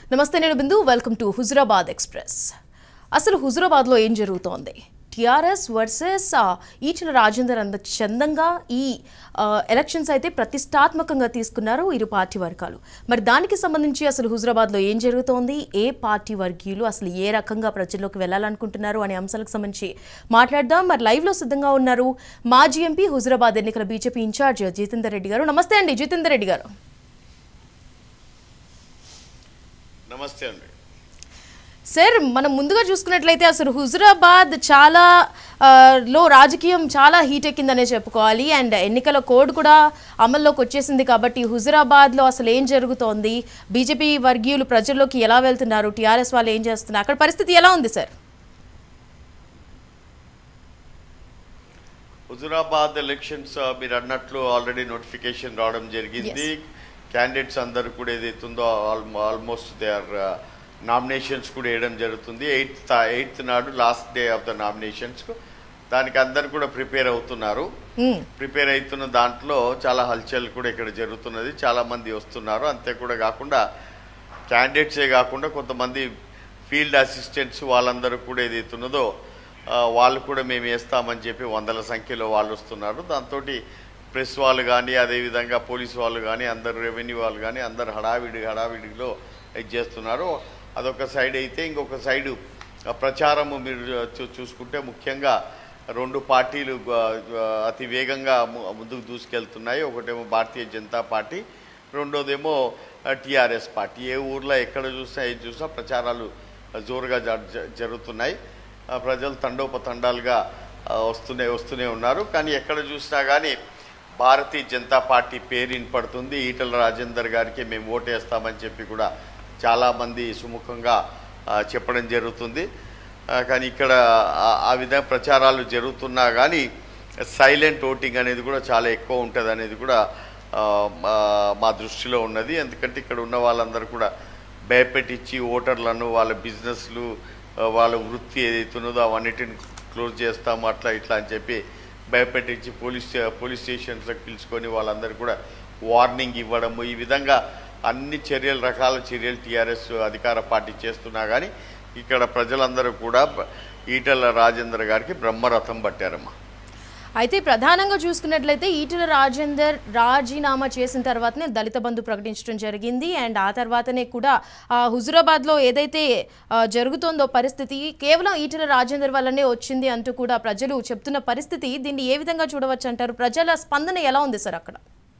నమస్తే నేను Bindu welcome to Huzurabad express అసలు హుజురాబాద్లో ఏం జరుగుతోంది టిఆర్ఎస్ వర్సెస్ ఈటల రాజేందర్ అంత చందంగా ఈ ఆ, ఎలక్షన్స్ అయితే ప్రతిష్టాత్మకంగా తీసుకున్నారు ఇరు పార్టీ వర్గాలు మరి దానికి సంబంధించి అసలు హుజురాబాద్లో ఏం జరుగుతోంది ఏ పార్టీ వర్గీయులు అసలు ఏ రకంగా ప్రజల్లోకి వెళ్ళాలనుకుంటున్నారు అనే అంశాలకు సంబంధించి మాట్లాడదాం మరి లైవ్లో సిద్ధంగా ఉన్నారు మాజీ ఎంపీ హుజురాబాద్ ఎన్నికల బీజేపీ ఇన్ఛార్జ్ జితేందర్ రెడ్డి గారు నమస్తే అండి జితేందర్ రెడ్డి గారు నమస్తే అండి సార్ మనం ముందుగా చూసుకున్నట్లయితే అసలు హుజురాబాద్ చాలా ఆ, లో రాజకీయం చాలా హీట్ ఎక్కిందనే చెప్పుకోవాలి అండ్ ఎన్నికల కోడ్ కూడా అమల్లోకి వచ్చేసింది కాబట్టి హుజురాబాద్లో అసలు ఏం జరుగుతోంది బీజేపీ వర్గీయులు ప్రజల్లోకి ఎలా వెళ్తున్నారు టీఆర్ఎస్ వాళ్ళు ఏం చేస్తున్నారు అక్కడ పరిస్థితి ఎలా ఉంది సార్ హుజురాబాద్ ఎలక్షన్స్ ఆ, మీరు అన్నట్లు ఆల్రెడీ నోటిఫికేషన్ రావడం జరిగింది క్యాండిడేట్స్ అందరు కూడా ఏదైతుందో ఆల్మోస్ట్ దే ఆర్ నామినేషన్స్ కూడా వేయడం జరుగుతుంది ఎయిత్ ఎయిత్ నాడు last day of the nominations దానికి అందరు కూడా ప్రిపేర్ అవుతున్నారు మ్మ్. ప్రిపేర్ అవుతున్న దాంట్లో చాలా హల్చల్ కూడా ఇక్కడ జరుగుతున్నది చాలా మంది వస్తున్నారు అంతే కూడా కాకుండా క్యాండిడేట్సే కాకుండా కొంతమంది ఫీల్డ్ అసిస్టెంట్స్ వాళ్ళందరూ కూడా ఏదైతున్నదో ఆ, వాళ్ళు కూడా మేము వేస్తామని చెప్పి వందల సంఖ్యలో వాళ్ళు వస్తున్నారు దాంతో ప్రెస్ వాళ్ళు కానీ అదేవిధంగా పోలీస్ వాళ్ళు కానీ అందరు రెవెన్యూ వాళ్ళు కానీ అందరు హడావిడి హడావిడిలో ఇది చేస్తున్నారు అదొక సైడ్ అయితే ఇంకొక సైడు ఆ ప్రచారము మీరు చూ- చూసుకుంటే ముఖ్యంగా రెండు పార్టీలు ఆ, ఆ, అతి వేగంగా ము- ముందుకు దూసుకెళ్తున్నాయి ఒకటేమో భారతీయ జనతా పార్టీ రెండోదేమో టీఆర్ఎస్ పార్టీ ఏ ఊర్లో ఎక్కడ చూసినా ఏది చూసినా ప్రచారాలు జోరుగా జ- జ- జరుగుతున్నాయి ఆ, ప్రజలు తండోపతండాలుగా ఆ, వస్తూనే వస్తూనే ఉన్నారు కానీ ఎక్కడ చూసినా కానీ భారతీయ జనతా పార్టీ పేరు వినపడుతుంది ఈటల రాజేందర్ గారికి మేము ఓటేస్తామని చెప్పి కూడా చాలామంది సుముఖంగా ఆ, చెప్పడం జరుగుతుంది ఆ, కానీ ఇక్కడ ఆ- ఆ విధంగా ప్రచారాలు జరుగుతున్నా కానీ సైలెంట్ ఓటింగ్ అనేది కూడా చాలా ఎక్కువ ఉంటుంది అనేది కూడా ఆ, మా- మా దృష్టిలో ఉన్నది ఎందుకంటే ఇక్కడ ఉన్న వాళ్ళందరూ కూడా భయపెట్టించి ఓటర్లను వాళ్ళ బిజినెస్లు ఆ, వాళ్ళ వృత్తి ఏదైతే ఉన్నదో అవన్నిటిని క్లోజ్ చేస్తాము అట్లా ఇట్లా అని చెప్పి భయపెట్టించి పోలీస్ పోలీస్ స్టేషన్స్లకు పిలుచుకొని వాళ్ళందరూ కూడా వార్నింగ్ ఇవ్వడము ఈ విధంగా అన్ని చర్యలు రకాల చర్యలు టీఆర్ఎస్ అధికార పార్టీ చేస్తున్నా కానీ ఇక్కడ ప్రజలందరూ కూడా బ- ఈటల రాజేందర్ గారికి బ్రహ్మరథం పట్టారమ్మా అయితే ప్రధానంగా చూసుకున్నట్లయితే ఈటల రాజేందర్ రాజీనామా చేసిన తర్వాతనే దళిత బంధు ప్రకటించడం జరిగింది అండ్ ఆ తర్వాతనే కూడా ఆ, హుజురాబాద్లో ఏదైతే ఆ, జరుగుతోందో పరిస్థితి కేవలం ఈటల రాజేందర్ వల్లనే వచ్చింది అంటూ కూడా ప్రజలు చెప్తున్న పరిస్థితి దీన్ని ఏ విధంగా చూడవచ్చు అంటారు ప్రజల స్పందన ఎలా ఉంది సార్ అక్కడ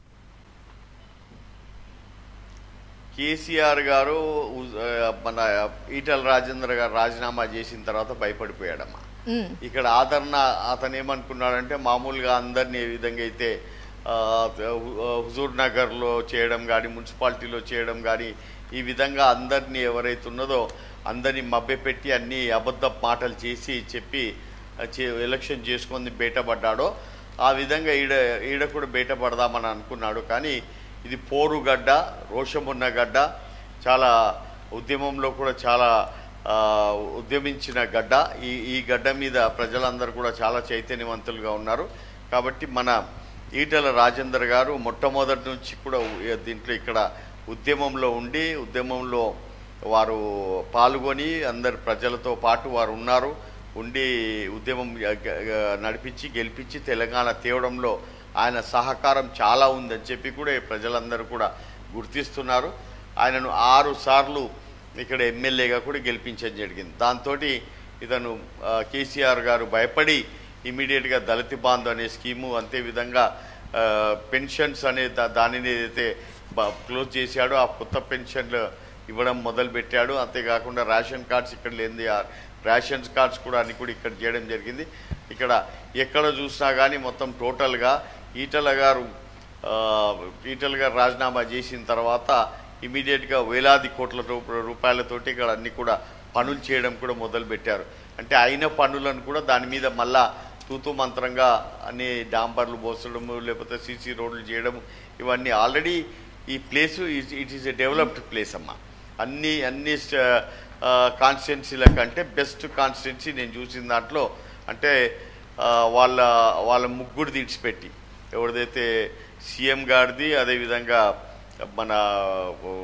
కేసీఆర్ గారు ఉజ్- ఆ, మన ఈటల రాజేందర్ గారు రాజీనామా చేసిన తర్వాత భయపడిపోయాడమ్మా మ్మ్. ఇక్కడ ఆదరణ అతను ఏమనుకున్నాడంటే మామూలుగా అందరినీ ఏ విధంగా అయితే ఆ, హు- హుజూర్ నగర్లో చేయడం కానీ మున్సిపాలిటీలో చేయడం కానీ ఈ విధంగా అందరినీ ఎవరైతే ఉన్నదో అందరినీ మభ్యపెట్టి అన్ని అబద్ధ మాటలు చేసి చెప్పి ఆ, చే- ఎలక్షన్ చేసుకొని బయటపడ్డాడో ఆ విధంగా ఈడ ఈడ కూడా బయటపడదామని అనుకున్నాడు కానీ ఇది పోరుగడ్డ రోషమున్న గడ్డ చాలా ఉద్యమంలో కూడా చాలా ఆ, ఉద్యమించిన గడ్డ ఈ ఈ గడ్డ మీద ప్రజలందరూ కూడా చాలా చైతన్యవంతులుగా ఉన్నారు కాబట్టి మన ఈటల రాజేందర్ గారు మొట్టమొదటి నుంచి కూడా ఉ- దీంట్లో ఇక్కడ ఉద్యమంలో ఉండి ఉద్యమంలో వారు పాల్గొని అందరు ప్రజలతో పాటు వారు ఉన్నారు ఉండి ఉద్యమం గ- గ- నడిపించి గెలిపించి తెలంగాణ తేవడంలో ఆయన సహకారం చాలా ఉందని చెప్పి కూడా ఈ ప్రజలందరూ కూడా గుర్తిస్తున్నారు ఆయనను ఆరు సార్లు ఇక్కడ ఎమ్మెల్యేగా కూడా గెలిపించడం జరిగింది దాంతో ఇతను ఆ, కేసీఆర్ గారు భయపడి ఇమీడియట్గా దళిత బాంధు అనే స్కీము అంతే విధంగా ఆ, పెన్షన్స్ అనే దా- దానిని ఏదైతే బ- క్లోజ్ చేశాడో ఆ కొత్త పెన్షన్లు ఇవ్వడం మొదలుపెట్టాడు అంతేకాకుండా రేషన్ కార్డ్స్ ఇక్కడ లేనిది ఆ రేషన్స్ కార్డ్స్ కూడా అన్ని కూడా ఇక్కడ చేయడం జరిగింది ఇక్కడ ఎక్కడ చూసినా కానీ మొత్తం టోటల్గా ఈటల గారు ఆ, ఈటల గారు రాజీనామా చేసిన తర్వాత ఇమీడియట్గా వేలాది కోట్ల రూ- రూపాయలతోటి ఇక్కడ అన్ని కూడా పనులు చేయడం కూడా మొదలు పెట్టారు అంటే అయిన పనులను కూడా దాని మీద మళ్ళా తూతు మంత్రంగా అన్ని డాంబర్లు పోసడము లేకపోతే సీసీ రోడ్లు చేయడం ఇవన్నీ ఆల్రెడీ ఈ place it is a developed place అమ్మా అన్ని అన్ని కాన్స్టిట్యున్సీల కంటే బెస్ట్ కాన్స్టిట్యున్సీ నేను చూసిన దాంట్లో అంటే ఆ, వాళ్ళ వాళ్ళ ముగ్గురు తీడ్చిపెట్టి ఎవరిదైతే సీఎం గారిది అదేవిధంగా మన ఓ,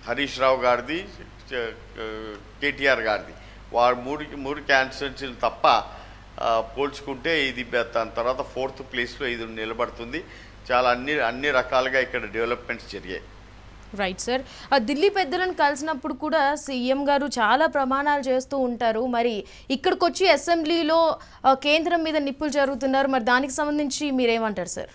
హరీష్ రావు గారిది చ- కేటీఆర్ గారిది వారు మూడు మూడు క్యాన్సర్సీలు తప్ప ఆ, పోల్చుకుంటే ఇది బె- దాని తర్వాత ఫోర్త్ ప్లేస్లో ఇది నిలబడుతుంది చాలా అన్ని అన్ని రకాలుగా ఇక్కడ డెవలప్మెంట్స్ జరిగాయి రైట్ సార్ ఆ ఢిల్లీ పెద్దలను కలిసినప్పుడు కూడా సీఎం గారు చాలా ప్రమాణాలు చేస్తూ ఉంటారు మరి ఇక్కడికి వచ్చి అసెంబ్లీలో ఆ, కేంద్రం మీద నిప్పులు జరుగుతున్నారు మరి దానికి సంబంధించి మీరేమంటారు సార్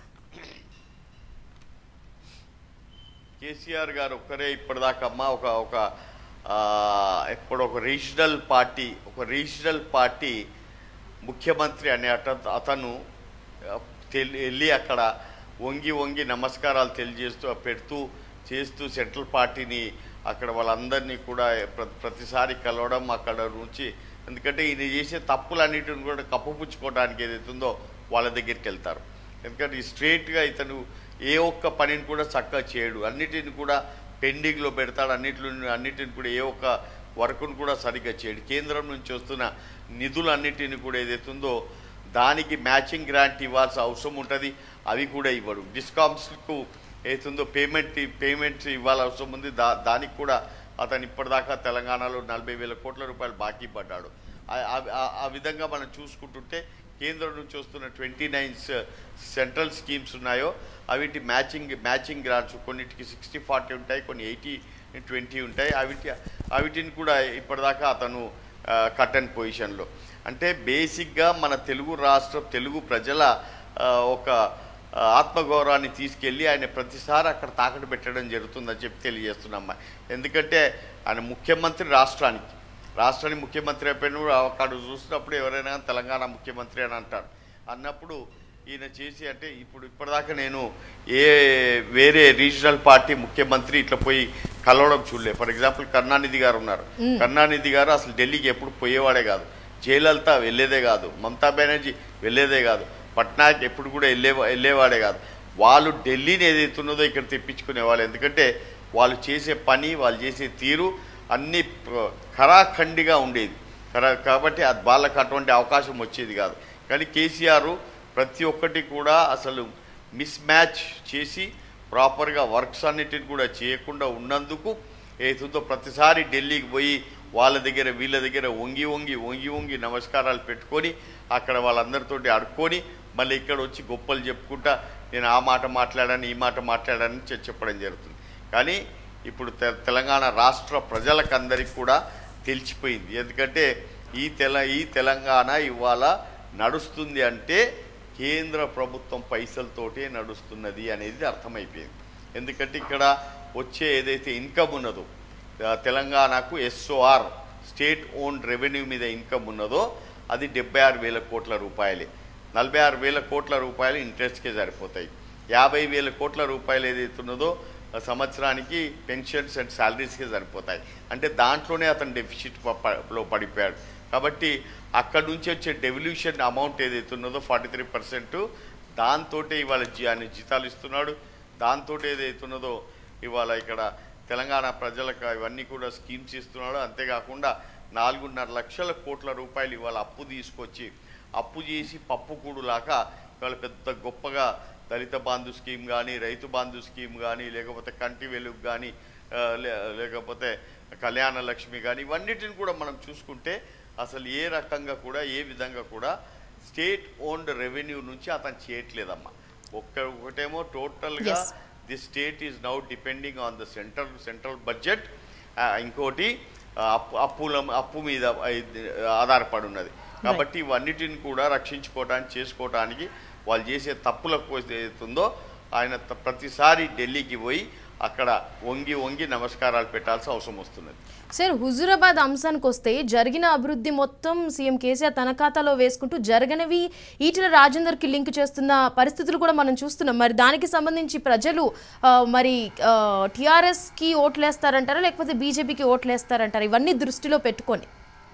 కేసీఆర్ గారు ఒక్కరే ఇప్పటిదాకా అమ్మ ఒక ఒక ఆ, ఇప్పుడు ఒక రీజనల్ పార్టీ ఒక రీజనల్ పార్టీ ముఖ్యమంత్రి అనే అట అతను ఆ, తెలి- వెళ్ళి అక్కడ వంగి వంగి నమస్కారాలు తెలియజేస్తూ పెడుతూ చేస్తూ సెంట్రల్ పార్టీని అక్కడ వాళ్ళందరినీ కూడా ప్ర- ప్రతిసారి కలవడం అక్కడ నుంచి ఎందుకంటే ఈయన చేసే తప్పులన్నిటిని కూడా కప్పుపుచ్చుకోవడానికి ఏదైతుందో వాళ్ళ దగ్గరికి వెళ్తారు ఎందుకంటే ఈ స్ట్రేట్గా ఇతను ఏ ఒక్క పనిని కూడా చక్కగా చేయడు అన్నిటిని కూడా పెండింగ్లో పెడతాడు అన్నిటిలో అన్నిటిని కూడా ఏ ఒక్క వర్క్ను కూడా సరిగ్గా చేయడు కేంద్రం నుంచి వస్తున్న నిధులన్నిటిని కూడా ఏదైతుందో దానికి మ్యాచింగ్ గ్రాంట్ ఇవ్వాల్సిన అవసరం ఉంటుంది అవి కూడా ఇవ్వడు డిస్కామ్స్కు ఏతుందో పేమెంట్ పేమెంట్స్ ఇవ్వాల్సిన అవసరం ఉంది దా దానికి కూడా అతను ఇప్పటిదాకా తెలంగాణలో నలభై వేల కోట్ల రూపాయలు బాకీ పడ్డాడు ఆ- ఆ- ఆ- ఆ విధంగా మనం చూసుకుంటుంటే కేంద్రం నుంచి వస్తున్న ట్వంటీ నైన్ సెంట్రల్ స్కీమ్స్ ఉన్నాయో అవిటి మ్యాచింగ్ మ్యాచింగ్ గ్రాంట్స్ కొన్నిటికి సిక్స్టీ ఫార్టీ ఉంటాయి కొన్ని ఎయిటీ ట్వంటీ ఉంటాయి అవిటి అవిటిని కూడా ఇప్పటిదాకా అతను కట్టన్ పొజిషన్లో అంటే బేసిక్గా మన తెలుగు రాష్ట్రం తెలుగు ప్రజల ఆ, ఒక ఆ, ఆత్మగౌరవాన్ని తీసుకెళ్ళి ఆయన ప్రతిసారి అక్కడ తాకట్టు పెట్టడం జరుగుతుందని చెప్పి తెలియజేస్తున్నామ్మా ఎందుకంటే ఆయన ముఖ్యమంత్రి రాష్ట్రానికి రాష్ట్రానికి ముఖ్యమంత్రి అయిపోయినప్పుడు అక్కడ చూసినప్పుడు ఎవరైనా తెలంగాణ ముఖ్యమంత్రి అని అంటారు అన్నప్పుడు ఈయన చేసి అంటే ఇప్పుడు ఇప్పటిదాకా నేను ఏ వేరే రీజనల్ పార్టీ ముఖ్యమంత్రి ఇట్లా పోయి కలవడం చూడలే ఫర్ ఎగ్జాంపుల్ కరుణానిధి గారు ఉన్నారు కరుణానిధి గారు అసలు ఢిల్లీకి ఎప్పుడు పోయేవాడే కాదు జయలలిత వెళ్ళేదే కాదు మమతా బెనర్జీ వెళ్ళేదే కాదు పట్నాయక్ ఎప్పుడు కూడా వెళ్ళే వెళ్ళేవాడే కాదు వాళ్ళు ఢిల్లీని ఏదైతే ఉన్నదో ఇక్కడ తెప్పించుకునే వాళ్ళు ఎందుకంటే వాళ్ళు చేసే పని వాళ్ళు చేసే తీరు అన్ని ప్ర- ఖరాఖండిగా ఉండేది ఖరా కాబట్టి అది వాళ్ళకి అటువంటి అవకాశం వచ్చేది కాదు కానీ కేసీఆర్ ప్రతి ఒక్కటి కూడా అసలు మిస్ మ్యాచ్ చేసి ప్రాపర్గా వర్క్స్ అన్నిటిని కూడా చేయకుండా ఉన్నందుకు ఏతుందో ప్రతిసారి ఢిల్లీకి పోయి వాళ్ళ దగ్గర వీళ్ళ దగ్గర వంగి వంగి వంగి వంగి నమస్కారాలు పెట్టుకొని అక్కడ వాళ్ళందరితోటి అడుక్కొని మళ్ళీ ఇక్కడ వచ్చి గొప్పలు చెప్పుకుంటా నేను ఆ మాట మాట్లాడాను ఈ మాట మాట్లాడానని చె- చెప్పడం జరుగుతుంది కానీ ఇప్పుడు తె- తెలంగాణ రాష్ట్ర ప్రజలకందరికీ కూడా తెలిసిపోయింది ఎందుకంటే ఈ తెల ఈ తెలంగాణ ఇవాళ నడుస్తుంది అంటే కేంద్ర ప్రభుత్వం పైసలతోటే నడుస్తున్నది అనేది అర్థమైపోయింది ఎందుకంటే ఇక్కడ వచ్చే ఏదైతే ఇన్కమ్ ఉన్నదో ఆ, తెలంగాణకు ఎస్ఓఆర్ స్టేట్ ఓన్ రెవెన్యూ మీద ఇన్కమ్ ఉన్నదో అది డెబ్బై ఆరు వేల కోట్ల రూపాయలే నలభై ఆరు వేల కోట్ల రూపాయలు ఇంట్రెస్ట్కే సరిపోతాయి యాభై వేల కోట్ల రూపాయలు ఏదైతే ఉన్నదో ఆ సంవత్సరానికి పెన్షన్స్ అండ్ శాలరీస్కే సరిపోతాయి అంటే దాంట్లోనే అతను డెఫిసిట్ లో పడిపోయాడు కాబట్టి అక్కడ నుంచి వచ్చే డెవల్యూషన్ అమౌంట్ ఏదైతే ఉన్నదో ఫార్టీ త్రీ పర్సెంట్ దాంతో ఇవాళ జీ ఆయన జీతాలు ఇస్తున్నాడు దాంతో ఏదైతే ఉన్నదో ఇవాళ ఇక్కడ తెలంగాణ ప్రజలకు ఇవన్నీ కూడా స్కీమ్స్ ఇస్తున్నాడు అంతేకాకుండా నాలుగున్నర లక్షల కోట్ల రూపాయలు ఇవాళ అప్పు తీసుకొచ్చి అప్పు చేసి పప్పు కూడులాగా ఇవాళ పెద్ద గొప్పగా దళిత బంధు స్కీమ్ కానీ రైతు బంధు స్కీమ్ కానీ లేకపోతే కంటి వెలుగు కానీ ఆ, లే- లేకపోతే కళ్యాణ లక్ష్మి కానీ ఇవన్నిటిని కూడా మనం చూసుకుంటే అసలు ఏ రకంగా కూడా ఏ విధంగా కూడా స్టేట్ ఓన్డ్ రెవెన్యూ నుంచి అతను చేయట్లేదమ్మా ఒక్క ఒకటేమో టోటల్గా Yes. The state is now depending on the central central budget ఇంకోటి ఆ, అప్పు అప్పుల అప్పు మీద ఆ, ఇది ఆధారపడి ఉన్నది కాబట్టి ఇవన్నిటిని కూడా రక్షించుకోవడానికి చేసుకోవడానికి వాళ్ళు చేసే తప్పులకు ఏదైతుందో ఆయన త- ప్రతిసారి ఢిల్లీకి పోయి అక్కడ వంగి వంగి నమస్కారాలు పెట్టాల్సిన అవసరం వస్తున్నది సార్ హుజూరాబాద్ అంశానికి వస్తే జరిగిన అభివృద్ధి మొత్తం సీఎం కేసీఆర్ తన ఖాతాలో వేసుకుంటూ జరగనివి ఈటల రాజేందర్కి లింక్ చేస్తున్న పరిస్థితులు కూడా మనం చూస్తున్నాం మరి దానికి సంబంధించి ప్రజలు ఆ, మరి టీఆర్ఎస్కి ఓట్లేస్తారంటారా లేకపోతే బీజేపీకి ఓట్లేస్తారంటారా ఇవన్నీ దృష్టిలో పెట్టుకొని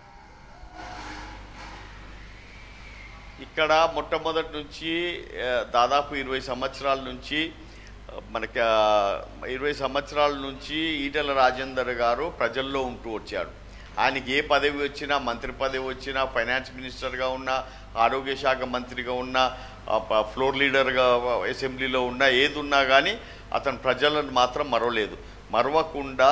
ఇక్కడ మొట్టమొదటి నుంచి ఆ, దాదాపు ఇరవై సంవత్సరాల నుంచి ఆ, మనకి ఆ, ఇరవై సంవత్సరాల నుంచి ఈటల రాజేందర్ గారు ప్రజల్లో ఉంటూ వచ్చాడు ఆయనకి ఏ పదవి వచ్చినా మంత్రి పదవి వచ్చినా ఫైనాన్స్ మినిస్టర్గా ఉన్నా ఆరోగ్య శాఖ మంత్రిగా ఉన్నా ఆ, ప- ఫ్లోర్ లీడర్గా అసెంబ్లీలో ఉన్నా ఏది ఉన్నా కానీ అతను ప్రజలను మాత్రం మరవలేదు మరవకుండా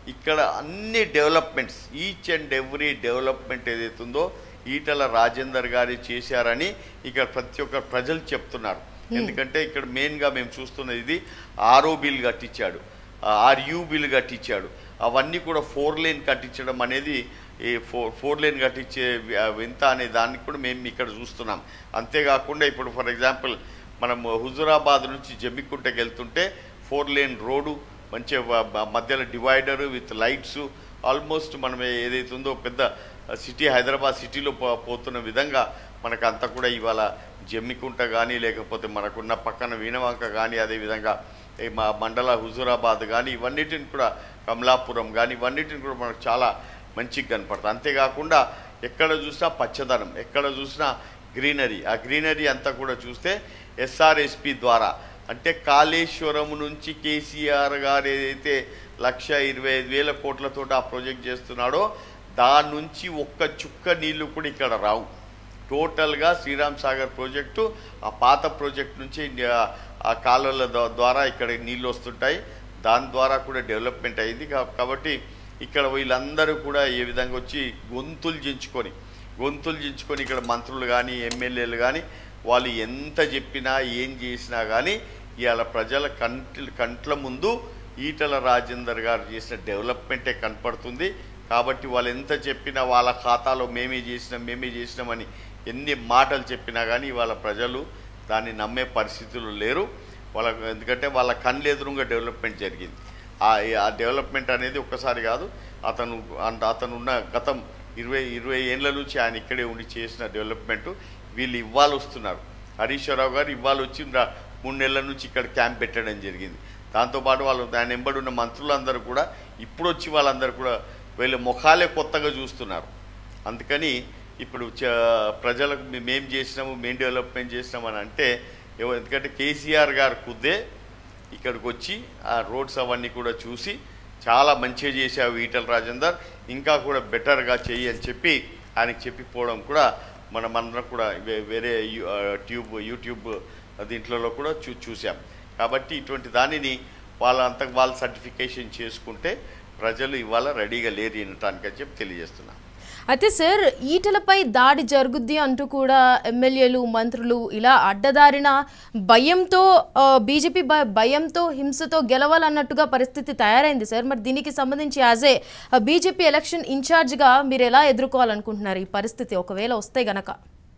ఇక్కడ అన్ని developments each and every development ఏదైతుందో ఈటల రాజేందర్ గారి చేశారని ఇక్కడ ప్రతి ఒక్క ప్రజలు చెప్తున్నారు ఎందుకంటే ఇక్కడ మెయిన్గా మేము చూస్తున్నది ఇది ఆర్ఓ బిల్ కట్టించాడు ఆర్యూ బిల్ కట్టించాడు అవన్నీ కూడా ఫోర్ లేన్ కట్టించడం అనేది ఈ ఫోర్ ఫోర్ లేన్ కట్టించే వి- వింత అనే దాన్ని కూడా మేము ఇక్కడ చూస్తున్నాం అంతేకాకుండా ఇప్పుడు ఫర్ ఎగ్జాంపుల్ మనం హుజురాబాద్ నుంచి జమ్మికుంటకి వెళ్తుంటే ఫోర్ లేన్ రోడ్డు మంచి మధ్యలో డివైడర్ విత్ లైట్స్ ఆల్మోస్ట్ మనం ఏదైతే ఉందో పెద్ద సిటీ హైదరాబాద్ సిటీలో పో- పోతున్న విధంగా మనకు అంతా కూడా ఇవాళ జమ్మికుంట కానీ లేకపోతే మనకున్న పక్కన వీణవంక కానీ అదేవిధంగా ఈ మా మండల హుజూరాబాద్ కానీ ఇవన్నిటిని కూడా కమలాపురం కానీ ఇవన్నిటిని కూడా మనకు చాలా మంచిగా కనపడుతుంది అంతేకాకుండా ఎక్కడ చూసినా పచ్చదనం ఎక్కడ చూసినా గ్రీనరీ ఆ గ్రీనరీ అంతా కూడా చూస్తే ఎస్ఆర్ఎస్పి ద్వారా అంటే కాళేశ్వరం నుంచి కేసీఆర్ గారు ఏదైతే లక్ష ఇరవై ఐదు వేల కోట్లతో ఆ ప్రాజెక్ట్ చేస్తున్నాడో దాని నుంచి ఒక్క చుక్క నీళ్లు కూడా ఇక్కడ రావు టోటల్గా శ్రీరామ్ సాగర్ ప్రాజెక్టు ఆ పాత ప్రాజెక్ట్ నుంచి ఆ- ఆ కాలువల ద్వా- ద్వారా ఇక్కడ నీళ్ళు వస్తుంటాయి దాని ద్వారా కూడా డెవలప్మెంట్ అయింది కా- కాబట్టి ఇక్కడ వీళ్ళందరూ కూడా ఏ విధంగా వచ్చి గొంతులు చించుకొని గొంతులు చించుకొని ఇక్కడ మంత్రులు కానీ ఎమ్మెల్యేలు కానీ వాళ్ళు ఎంత చెప్పినా ఏం చేసినా కానీ ఇవాళ ప్రజల కంటి కంట్ల ముందు ఈటల రాజేందర్ గారు చేసిన డెవలప్మెంటే కనపడుతుంది కాబట్టి వాళ్ళు ఎంత చెప్పినా వాళ్ళ ఖాతాలో మేమే చేసినాం మేమే చేసినామని ఎన్ని మాటలు చెప్పినా కానీ వాళ్ళ ప్రజలు దాన్ని నమ్మే పరిస్థితులు లేరు వాళ్ళ ఎందుకంటే వాళ్ళ కళ్ళు ఎదురుగా డెవలప్మెంట్ జరిగింది ఆ ఆ డెవలప్మెంట్ అనేది ఒక్కసారి కాదు అతను అంత అతను ఉన్న గతం ఇరవై ఇరవై ఏళ్ళ నుంచి ఆయన ఇక్కడే ఉండి చేసిన డెవలప్మెంట్ వీళ్ళు ఇవ్వాలి వస్తున్నారు హరీశ్వరరావు గారు ఇవ్వాలి వచ్చి రా- మూడు నెలల నుంచి ఇక్కడ క్యాంప్ పెట్టడం జరిగింది దాంతోపాటు వాళ్ళు దాని వెంబడి ఉన్న మంత్రులందరూ కూడా ఇప్పుడు వచ్చి వాళ్ళందరూ కూడా వీళ్ళ ముఖాలే కొత్తగా చూస్తున్నారు అందుకని ఇప్పుడు చ- ప్రజలకు మే- మేం చేసినాము మేం డెవలప్మెంట్ చేసినాము అని అంటే ఎవ- ఎందుకంటే కేసీఆర్ గారు కుద్దే ఇక్కడికి వచ్చి ఆ రోడ్స్ అవన్నీ కూడా చూసి చాలా మంచిగా చేసావు ఈటల రాజేందర్ ఇంకా కూడా బెటర్గా చెయ్యి అని చెప్పి ఆయనకి చెప్పిపోవడం కూడా మనం అందరం కూడా వే- వేరే యూ- ఆ, ట్యూబ్ యూట్యూబ్ దీంట్లో కూడా చూ చూసాం కాబట్టి ఇటువంటి దానిని వాళ్ళంతకు వాళ్ళు సర్టిఫికేషన్ చేసుకుంటే ప్రజలు ఇవాళ రెడీగా లేరు వినటానికి అని చెప్పి తెలియజేస్తున్నాం అయితే సార్ ఈటలపై దాడి జరుగుద్ది అంటూ కూడా ఎమ్మెల్యేలు మంత్రులు ఇలా అడ్డదారిన భయంతో బీజేపీ భయంతో హింసతో గెలవాలన్నట్టుగా పరిస్థితి తయారైంది సార్ మరి దీనికి సంబంధించి యాజ్ ఏ బీజేపీ ఎలక్షన్ ఇన్ఛార్జ్గా మీరు ఎలా ఎదుర్కోవాలనుకుంటున్నారు ఈ పరిస్థితి ఒకవేళ వస్తే గనక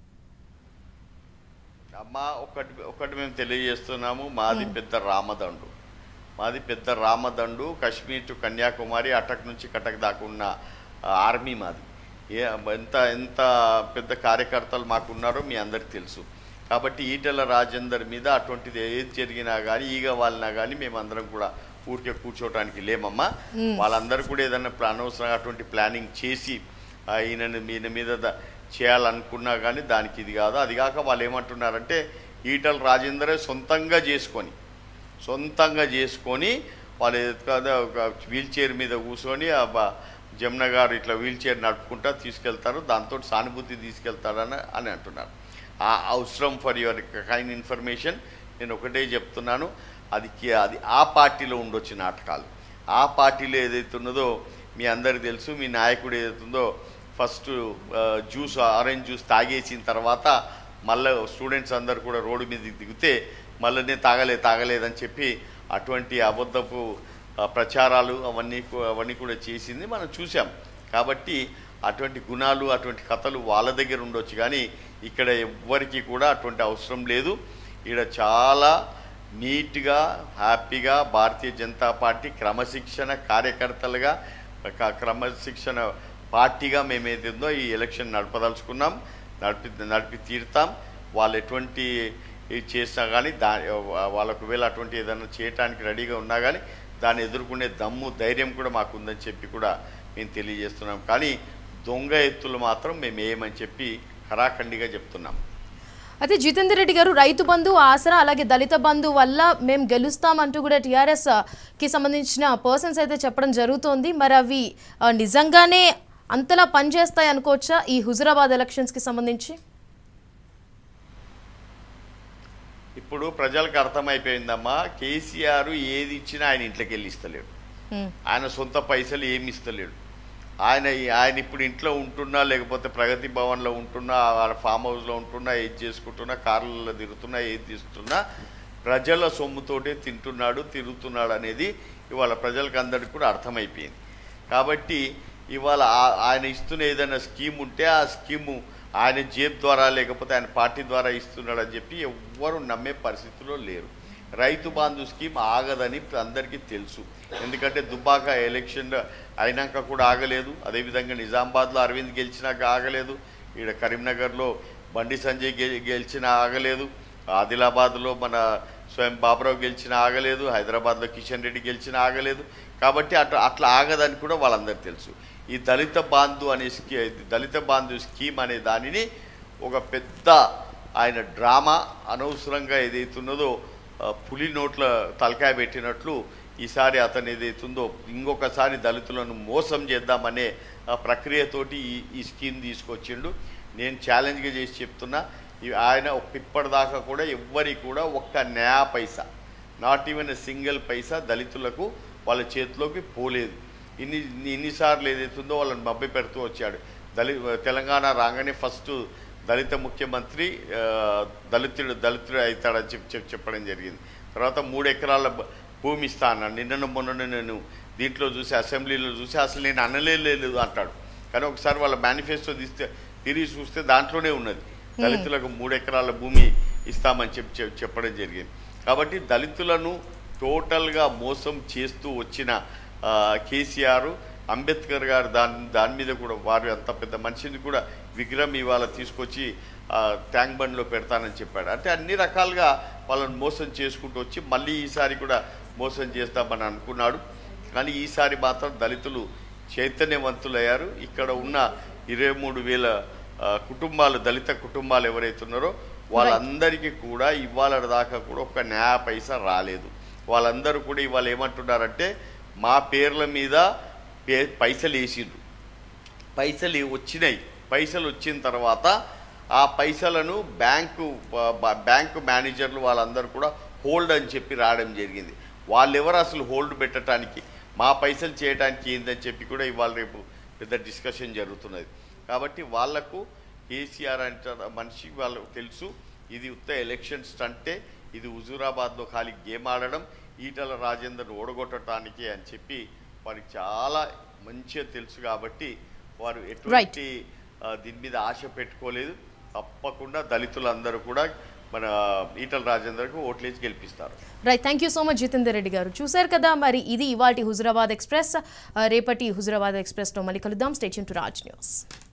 అమ్మ ఒకటి ఒకటి మేము తెలియజేస్తున్నాము మాది పెద్ద రామదండు మాది పెద్ద రామదండు కాశ్మీర్ టు కన్యాకుమారి అటక్ నుంచి కటక్ దాకా ఉన్న ఆ, ఆర్మీ మాది ఏ ఎంత ఎంత పెద్ద కార్యకర్తలు మాకు ఉన్నారో మీ అందరికి తెలుసు కాబట్టి ఈటెల రాజేందర్ మీద అటువంటిది ఏది జరిగినా కానీ ఈగ వాళ్ళినా కానీ మేమందరం కూడా ఊరికే కూర్చోవడానికి లేమమ్మా వాళ్ళందరూ కూడా ఏదైనా ప్లా- అనవసరంగా అటువంటి ప్లానింగ్ చేసి ఆ, ఈయనని ఈయన మీద ద- చేయాలనుకున్నా కానీ దానికి ఇది కాదు అది కాక వాళ్ళు ఏమంటున్నారంటే ఈటల రాజేందరే సొంతంగా చేసుకొని సొంతంగా చేసుకొని వాళ్ళు ఏది కాదో ఒక వీల్ చైర్ మీద కూర్చొని ఆ బ- జమున గారు ఇట్లా వీల్ చైర్ నడుపుకుంటా తీసుకెళ్తారు దాంతో సానుభూతి తీసుకెళ్తారని అని అంటున్నారు ఆ అవసరం ఫర్ యువర్ కైండ్ ఇన్ఫర్మేషన్ నేను ఒకటే చెప్తున్నాను అది కే- అది ఆ పార్టీలో ఉండొచ్చు నాటకాలు ఆ పార్టీలో ఏదైతే ఉన్నదో మీ అందరికి తెలుసు మీ నాయకుడు ఏదైతుందో ఫస్ట్ జ్యూస్ ఆరెంజ్ జ్యూస్ తాగేసిన తర్వాత మళ్ళీ స్టూడెంట్స్ అందరు కూడా రోడ్డు మీద దిగితే మళ్ళీ నేను తాగలే తాగలేదని చెప్పి అటువంటి అబద్ధపు ఆ, ప్రచారాలు అవన్నీ కూ- అవన్నీ కూడా చేసింది మనం చూసాం కాబట్టి అటువంటి గుణాలు అటువంటి కథలు వాళ్ళ దగ్గర ఉండొచ్చు కానీ ఇక్కడ ఎవ్వరికి కూడా అటువంటి అవసరం లేదు ఇక్కడ చాలా నీట్గా హ్యాపీగా భారతీయ జనతా పార్టీ క్రమశిక్షణ కార్యకర్తలుగా ఒక క్రమశిక్షణ పార్టీగా మేము ఏదైందో ఈ ఎలక్షన్ నడపదలుచుకున్నాం నడిపి నడిపి తీరుతాం వాళ్ళు ఎటువంటి ఇది చేసినా కానీ దా వాళ్ళకు వేళ అటువంటి ఏదైనా చేయటానికి రెడీగా ఉన్నా కానీ దాన్ని ఎదుర్కొనే దమ్ము ధైర్యం కూడా మాకు ఉందని చెప్పి కూడా మేము తెలియజేస్తున్నాం కానీ దొంగ ఎత్తులు మాత్రం మేము ఏమని చెప్పి ఖరాఖండిగా చెప్తున్నాం అయితే జితేందర్ రెడ్డి గారు రైతు బంధు ఆసరా అలాగే దళిత బంధు వల్ల మేము గెలుస్తామంటూ కూడా టీఆర్ఎస్ కి సంబంధించిన పర్సన్స్ అయితే చెప్పడం జరుగుతోంది మరి అవి ఆ, నిజంగానే అంతలా పనిచేస్తాయి అనుకోవచ్చా ఈ హుజురాబాద్ ఎలక్షన్స్కి సంబంధించి ఇప్పుడు ప్రజలకు అర్థమైపోయిందమ్మా కేసీఆర్ ఏది ఇచ్చినా ఆయన ఇంట్లోకి వెళ్ళి ఇస్తలేడు ఆయన సొంత పైసలు ఏమి ఇస్తలేడు ఆయన ఆయన ఇప్పుడు ఇంట్లో ఉంటున్నా లేకపోతే ప్రగతి భవన్లో ఉంటున్నా ఆ ఫామ్ హౌస్లో ఉంటున్నా ఏది చేసుకుంటున్నా కార్లలో తిరుగుతున్నా ఏది తీస్తున్నా ప్రజల సొమ్ముతోటే తింటున్నాడు తిరుగుతున్నాడు అనేది ఇవాళ ప్రజలకు అందరికీ కూడా అర్థమైపోయింది కాబట్టి ఇవాళ ఆ- ఆయన ఇస్తున్న ఏదైనా స్కీమ్ ఉంటే ఆ స్కీము ఆయన జేబ్ ద్వారా లేకపోతే ఆయన పార్టీ ద్వారా ఇస్తున్నాడని చెప్పి ఎవ్వరు నమ్మే పరిస్థితిలో లేరు రైతు బంధు స్కీమ్ ఆగదని అందరికీ తెలుసు ఎందుకంటే దుబ్బాక ఎలక్షన్ అయినాక కూడా ఆగలేదు అదేవిధంగా నిజామాబాద్లో అరవింద్ గెలిచినాక ఆగలేదు ఈడ కరీంనగర్లో బండి సంజయ్ గె- గెలిచినా ఆగలేదు ఆదిలాబాద్లో మన స్వయం బాబురావు గెలిచిన ఆగలేదు హైదరాబాద్లో కిషన్ రెడ్డి గెలిచిన ఆగలేదు కాబట్టి అట్లా అట్లా ఆగదని కూడా వాళ్ళందరికీ తెలుసు ఈ దళిత బాంధు అనే స్కీ దళిత బాంధు స్కీమ్ అనే దానిని ఒక పెద్ద ఆయన డ్రామా అనవసరంగా ఏదైతున్నదో ఆ, పులి నోట్ల తలకాయ పెట్టినట్లు ఈసారి అతను ఏదైతుందో ఇంకొకసారి దళితులను మోసం చేద్దామనే ఆ ప్రక్రియతోటి ఈ ఈ స్కీమ్ తీసుకొచ్చిండు నేను ఛాలెంజ్గా చేసి చెప్తున్నా ఈ ఆయన ఇప్పటిదాకా కూడా ఎవ్వరి కూడా ఒక్క న్యా paisa not even single paisa దళితులకు వాళ్ళ చేతిలోకి పోలేదు ఇన్ని ఇన్నిసార్లు ఏదైతుందో వాళ్ళని మభ్య పెడుతూ వచ్చాడు దళి తెలంగాణ రాగానే ఫస్ట్ దళిత ముఖ్యమంత్రి ఆ, దళితుడు దళితుడు అవుతాడని చెప్పి చెప్పి చెప్పడం జరిగింది తర్వాత మూడు ఎకరాల భ- భూమి ఇస్తా అన్నాడు నిన్న మొన్న నేను దీంట్లో చూసి అసెంబ్లీలో చూసి అసలు నేను అనలే లేదు అంటాడు కానీ ఒకసారి వాళ్ళ మేనిఫెస్టో తీస్తే తిరిగి చూస్తే దాంట్లోనే ఉన్నది దళితులకు మూడు ఎకరాల భూమి ఇస్తామని చెప్పి చెప్- చెప్పడం జరిగింది కాబట్టి దళితులను టోటల్గా మోసం చేస్తూ వచ్చిన ఆ, కేసీఆర్ అంబేద్కర్ గారు దాని దాని మీద కూడా వారు అంత పెద్ద మనిషిని కూడా విగ్రహం ఇవాళ తీసుకొచ్చి ఆ, ట్యాంక్ బండ్లో పెడతానని చెప్పాడు అంటే అన్ని రకాలుగా వాళ్ళని మోసం చేసుకుంటూ వచ్చి మళ్ళీ ఈసారి కూడా మోసం చేస్తామని అనుకున్నాడు కానీ ఈసారి మాత్రం దళితులు చైతన్యవంతులయ్యారు ఇక్కడ ఉన్న ఇరవై మూడు వేల ఆ, కుటుంబాలు దళిత కుటుంబాలు ఎవరైతే ఉన్నారో వాళ్ళందరికీ కూడా ఇవాళ దాకా కూడా ఒక న్యాయ పైసా రాలేదు వాళ్ళందరూ కూడా ఇవాళ ఏమంటున్నారంటే మా పేర్ల మీద పే పైసలు వేసిండ్రు పైసలు వచ్చినాయి పైసలు వచ్చిన తర్వాత ఆ పైసలను బ్యాంకు బ- బ- బ్యాంకు మేనేజర్లు వాళ్ళందరూ కూడా హోల్డ్ అని చెప్పి రావడం జరిగింది వాళ్ళు ఎవరు అసలు హోల్డ్ పెట్టడానికి మా పైసలు చేయడానికి ఏందని చెప్పి కూడా ఇవాళ రేపు పెద్ద డిస్కషన్ జరుగుతున్నది కాబట్టి వాళ్లకు కేసీఆర్ అంటే మనిషి వాళ్ళకు తెలుసు ఇది ఉత్త ఎలక్షన్ స్టంటే ఇది హుజూరాబాద్లో ఖాళీ గేమ్ ఆడడం ఈటల రాజేందర్ ఓడగొట్టడానికి అని చెప్పి వారికి చాలా మంచిగా తెలుసు కాబట్టి వారు ఎటువంటి ఆ, దీని మీద ఆశ పెట్టుకోలేదు తప్పకుండా దళితులందరూ కూడా మన ఈటల రాజేందర్కు ఓట్లేసి గెలిపిస్తారు right thank you so much Jitender Reddy గారు చూశారు కదా మరి ఇది ఇవాటి హుజురాబాద్ ఎక్స్ప్రెస్ ఆ, రేపటి హుజురాబాద్ ఎక్స్ప్రెస్లో మళ్ళీ కలుద్దాం స్టేషన్ టు రాజ్ న్యూస్